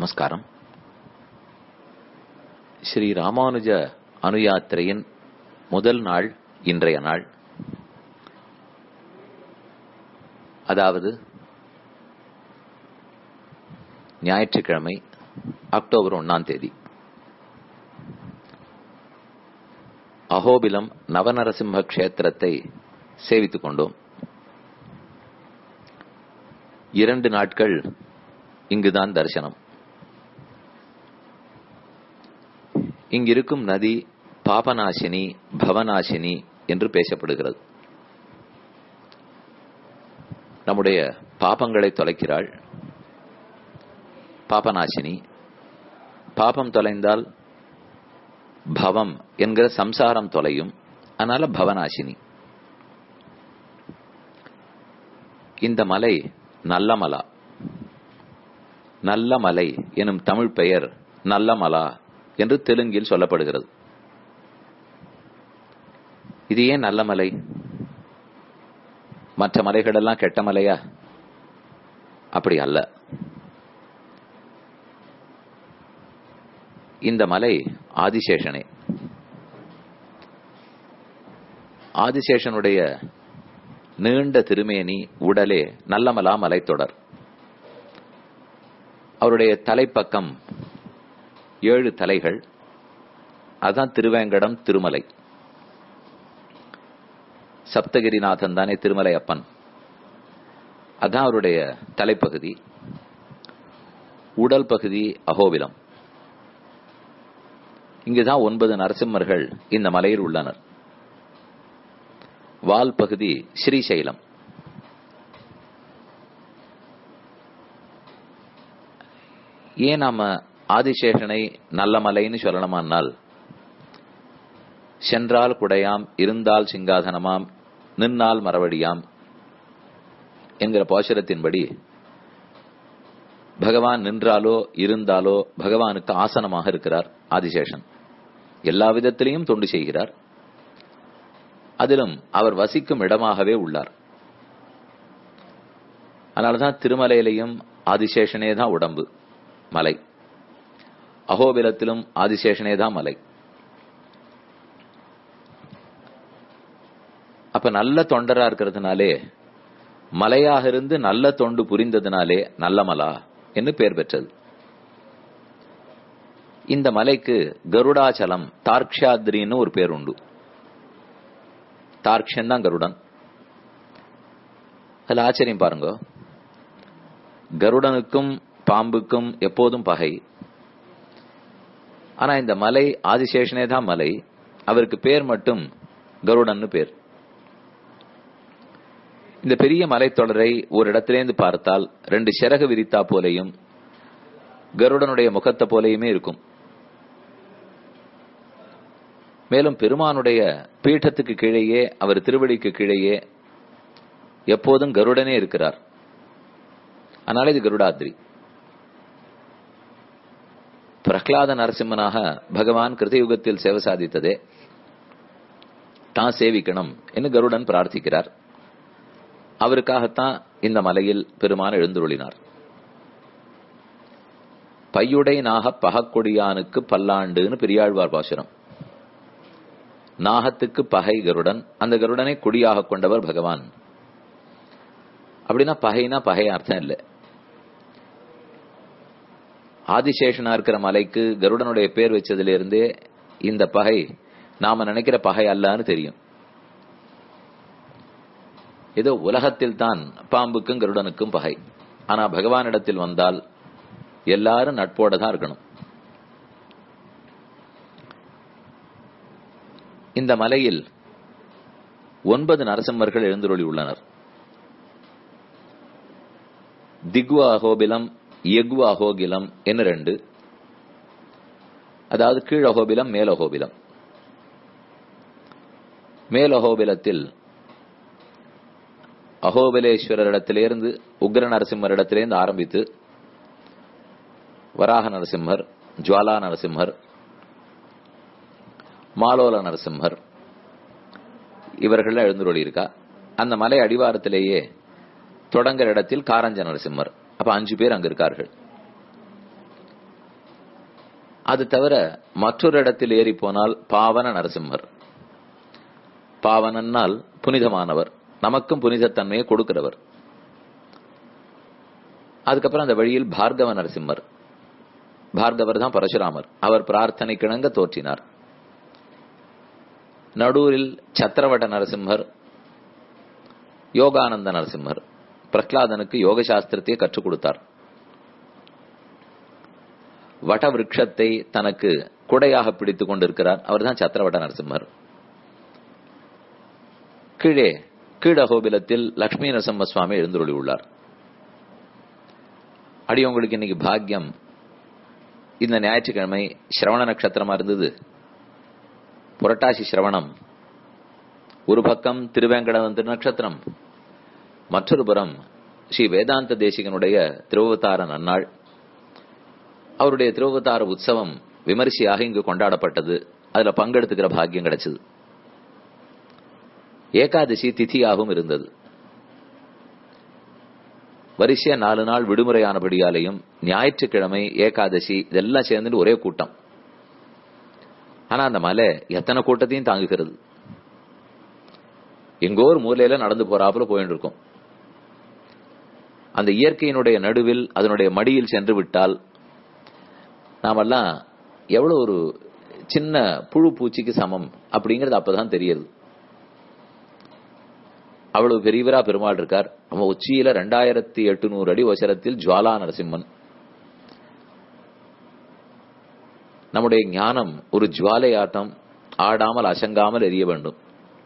நமஸ்காரம் ஸ்ரீ ராமானுஜ அனுயாத்திரையின் முதல் நாள் இன்றைய நாள் அதாவது ஞாயிற்றுக்கிழமை அக்டோபர் ஒன்னாம் தேதி அகோபிலம் நவநரசிம்ம கஷேத்திரத்தை சேவித்துக் கொண்டோம் இரண்டு நாட்கள் இங்குதான் தரிசனம் இங்கிருக்கும் நதி பாபநாசினி பவநாசினி என்று பேசப்படுகிறது நம்முடைய பாபங்களை தொலைக்கிறாள் பாபநாசினி பாபம் தொலைந்தால் பவம் என்கிற சம்சாரம் தொலையும் அதனால பவநாசினி இந்த மலை நல்ல மலா நல்ல மலை எனும் தமிழ் பெயர் நல்ல மலா என்று தெலுங்கில் சொல்லப்படுகிறது இது ஏன் நல்ல மலை மற்ற மலைகளெல்லாம் கெட்ட மலையா அப்படி அல்ல இந்த மலை ஆதிசேஷனே ஆதிசேஷனுடைய நீண்ட திருமேனி உடலே நல்லமலா மலைத்தொடர் அவருடைய தலைப்பக்கம் ஏழு தலைகள் அதான் திருவேங்கடம் திருமலை சப்தகிரிநாதன் தானே திருமலை அப்பன் அதான் அவருடைய தலைப்பகுதி உடல் பகுதி அகோபிலம் இங்குதான் ஒன்பது நரசிம்மர்கள் இந்த மலையில் உள்ளனர் வால் பகுதி ஸ்ரீசைலம் ஏன் நாம ஆதிசேஷனை நல்ல மலைன்னு சொல்லணுமானால் சென்றால் குடையாம் இருந்தால் சிங்காதனமாம் நின்னால் மரவடியாம் என்கிற பாசுரத்தின்படி பகவான் நின்றாலோ இருந்தாலோ பகவானுக்கு ஆசனமாக இருக்கிறார் ஆதிசேஷன் எல்லா விதத்திலையும் தொண்டு செய்கிறார் அதிலும் அவர் வசிக்கும் இடமாகவே உள்ளார் அதனாலதான் திருமலையிலையும் ஆதிசேஷனே தான் உடம்பு மலை அகோபிலத்திலும் ஆதிசேஷனே தான் மலை அப்ப நல்ல தொண்டரா இருக்கிறதுனாலே மலையாக இருந்து நல்ல தொண்டு புரிந்ததுனாலே நல்ல மலா என்று பெயர் பெற்றது இந்த மலைக்கு கருடாச்சலம் தார்க்ஷாத்ரின்னு ஒரு பேர் உண்டு தார்க்ஷன் தான் கருடன் அதுல ஆச்சரியம் பாருங்க கருடனுக்கும் பாம்புக்கும் எப்போதும் பகை ஆனா இந்த மலை ஆதிசேஷனே தான் மலை அவருக்கு பேர் மட்டும் கருடன்னு பேர் இந்த பெரிய மலைத்தொடரை ஒரு இடத்திலேருந்து பார்த்தால் ரெண்டு சிறகு விரித்தா போலையும் கருடனுடைய முகத்தை போலையுமே இருக்கும் மேலும் பெருமானுடைய பீഠத்துக்கு கீழேயே அவர் திருவடிக்கு கீழேயே எப்போதும் கருடனே இருக்கிறார் அதனால இது கருடாத்ரி பிரகலாத நரசிம்மனாக பகவான் கிருதயுகத்தில் சேவை சாதித்ததே தான் சேவிக்கணும் என்று கருடன் பிரார்த்திக்கிறார் அவருக்காகத்தான் இந்த மலையில் பெருமான் எழுந்துருளினார் பையுடை நாக பகக்கொடியானுக்கு பல்லாண்டுன்னு பெரியாழ்வார் பாசுரம் நாகத்துக்கு பகை கருடன் அந்த கருடனை கொடியாக கொண்டவர் பகவான் அப்படின்னா பகைனா பகை அர்த்தம் இல்லை ஆதிசேஷனா இருக்கிற மலைக்கு கருடனுடைய பேர் வச்சதுல இருந்தே இந்த பகை நாம நினைக்கிற பகை அல்லன்னு தெரியும் ஏதோ உலகத்தில் தான் பாம்புக்கும் கருடனுக்கும் பகை ஆனா பகவானிடத்தில் வந்தால் எல்லாரும் நட்போட தான் இருக்கணும் இந்த மலையில் ஒன்பது நரசிம்மர்கள் எழுந்துருளி உள்ளனர் திகு அகோபிலம் எகு அகோகிலம் என்ன ரெண்டு அதாவது கீழ் அகோபிலம் மேல் அகோபிலம் மேல் அகோபிலத்தில் அகோபிலேஸ்வரரிடத்திலிருந்து உக்ர நரசிம்மரிடத்திலிருந்து ஆரம்பித்து வராக நரசிம்மர் ஜுவாலா நரசிம்மர் மாலோல நரசிம்மர் இவர்கள் எழுந்துருளி இருக்கா அந்த மலை அடிவாரத்திலேயே தொடங்குற இடத்தில் காரஞ்ச நரசிம்மர் அப்ப அஞ்சு பேர் அங்க இருக்கார்கள் அது தவிர மற்றொரு இடத்தில் ஏறி போனால் பாவன நரசிம்மர் பாவனன்னால் புனிதமானவர் நமக்கும் புனிதத்தன்மையை கொடுக்கிறவர் அதுக்கப்புறம் அந்த வழியில் பார்கவ நரசிம்மர் பார்கவர் தான் பரசுராமர் அவர் பிரார்த்தனை கிணங்க தோற்றினார் நடூரில் சத்திரவட நரசிம்மர் யோகானந்த நரசிம்மர் பிரஹ்லாதனுக்கு யோக சாஸ்திரத்தையே கற்றுக் கொடுத்தார் வட விருட்சத்தை தனக்கு குடையாக பிடித்துக் கொண்டிருக்கிறார் அவர்தான் சத்திரவட நரசிம்மர் கீழே கீழகோபிலத்தில் லட்சுமி நரசிம்ம சுவாமி எழுந்துருளி உள்ளார் அடி உங்களுக்கு இன்னைக்கு பாக்கியம் இந்த ஞாயிற்றுக்கிழமை சிரவண நட்சத்திரமா இருந்தது புரட்டாசி சிரவணம் ஒரு பக்கம் திருவேங்கடம் திருநட்சத்திரம் மற்றொரு புறம் ஸ்ரீ வேதாந்த தேசிகனுடைய திருவவதார நன்னாள் அவருடைய திருவவதார உற்சவம் விமரிசையாக இங்கு கொண்டாடப்பட்டது அதுல பங்கெடுத்துக்கிற பாக்கியம் கிடைச்சது ஏகாதசி திதியாகவும் இருந்தது வரிசையா நாலு நாள் விடுமுறையானபடியாலையும் ஞாயிற்றுக்கிழமை ஏகாதசி இதெல்லாம் சேர்ந்துட்டு ஒரே கூட்டம் ஆனா அந்த மலை எத்தனை கூட்டத்தையும் தாங்குகிறது எங்கோ ஒரு மூலையில நடந்து போறாப்புல போயிட்டு இருக்கும் அந்த இயற்கையினுடைய நடுவில் அதனுடைய மடியில் சென்று விட்டால் நாமெல்லாம் எவ்வளவு ஒரு சின்ன புழு பூச்சிக்கு சமம் அப்படிங்கிறது அப்பதான் தெரியுது அவ்வளவு பெரியவரா பெருமாள் இருக்கார் நம்ம உச்சியில ரெண்டாயிரத்தி எட்டுநூறு அடி உசரத்தில் ஜுவாலா நரசிம்மன் நம்முடைய ஞானம் ஒரு ஜுவாலை ஆட்டம் ஆடாமல் அசங்காமல் எரிய வேண்டும்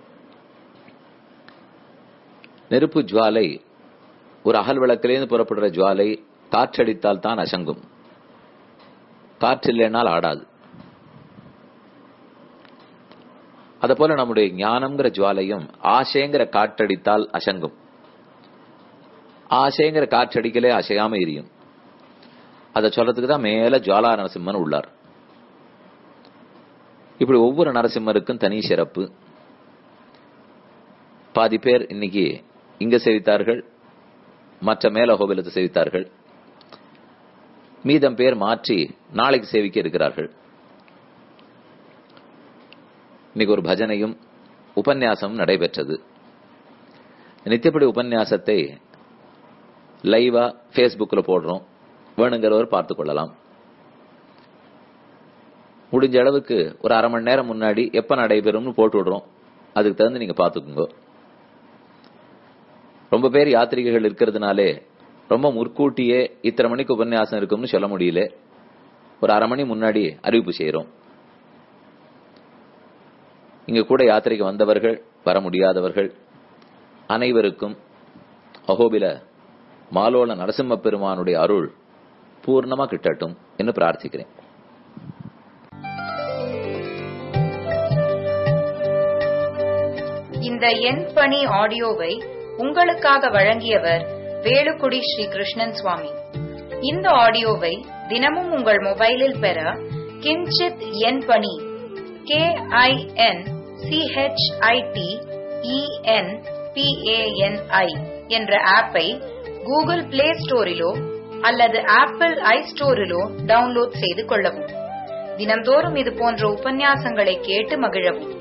நெருப்பு ஜுவாலை ஒரு அகல் விளக்கிலேருந்து புறப்படுற ஜுவாலை காற்றடித்தால் தான் அசங்கும் காற்று இல்லைனால் ஆடாது அத போல நம்முடைய ஞானம்ங்கிற ஜுவாலையும் ஆசைங்கிற காற்றடித்தால் அசங்கும் ஆசைங்கிற காற்றடிக்கலே அசையாம எரியும் அதை சொல்றதுக்கு தான் மேல ஜுவாலா நரசிம்மன் உள்ளார் இப்படி ஒவ்வொரு நரசிம்மருக்கும் தனி சிறப்பு பாதி பேர் இன்னைக்கு இங்க சேவித்தார்கள் மற்ற மேல கோவிலத்தை சேவித்தார்கள் மீதம் பேர் மாற்றி நாளைக்கு சேவிக்க இருக்கிறார்கள் இன்னைக்கு ஒரு பஜனையும் உபன்யாசமும் நடைபெற்றது நித்தியப்படி உபன்யாசத்தை லைவா ஃபேஸ்புக்கில் போடுறோம் வேணுங்கிறவர் பார்த்து கொள்ளலாம் முடிஞ்ச அளவுக்கு ஒரு அரை மணி நேரம் முன்னாடி எப்ப நடைபெறும்னு போட்டு விடுறோம் அதுக்கு தகுந்து நீங்க பாத்துக்கோங்க ரொம்ப பேர் யாத்திரிகைகள் இருக்கிறதுனாலே ரொம்ப முற்கூட்டியே இத்தனை மணிக்கு உபன்யாசம் இருக்கும்னு சொல்ல முடியல ஒரு அரை மணி முன்னாடி அறிவிப்பு செய்யறோம் இங்க கூட யாத்திரைக்கு வந்தவர்கள் வர முடியாதவர்கள் அனைவருக்கும் அகோபில மாலோள நரசிம்ம பெருமானுடைய அருள் பூர்ணமா கிட்டட்டும் என்று பிரார்த்திக்கிறேன் இந்த எண் பணி ஆடியோவை உங்களுக்காக வழங்கியவர் வேலுக்குடி ஸ்ரீ கிருஷ்ணன் சுவாமி இந்த ஆடியோவை தினமும் உங்கள் மொபைலில் பெற கிஞ்சித் எண் பணி கே ஐ என் சிஹெச்ஐடி இஎன் பிஏஎன்ஐ என்ற ஆப்பை கூகுள் பிளே ஸ்டோரிலோ அல்லது ஆப்பிள் ஐ ஸ்டோரிலோ டவுன்லோட் செய்து கொள்ளவும் தினந்தோறும் இது போன்ற உபன்யாசங்களை கேட்டு மகிழவும்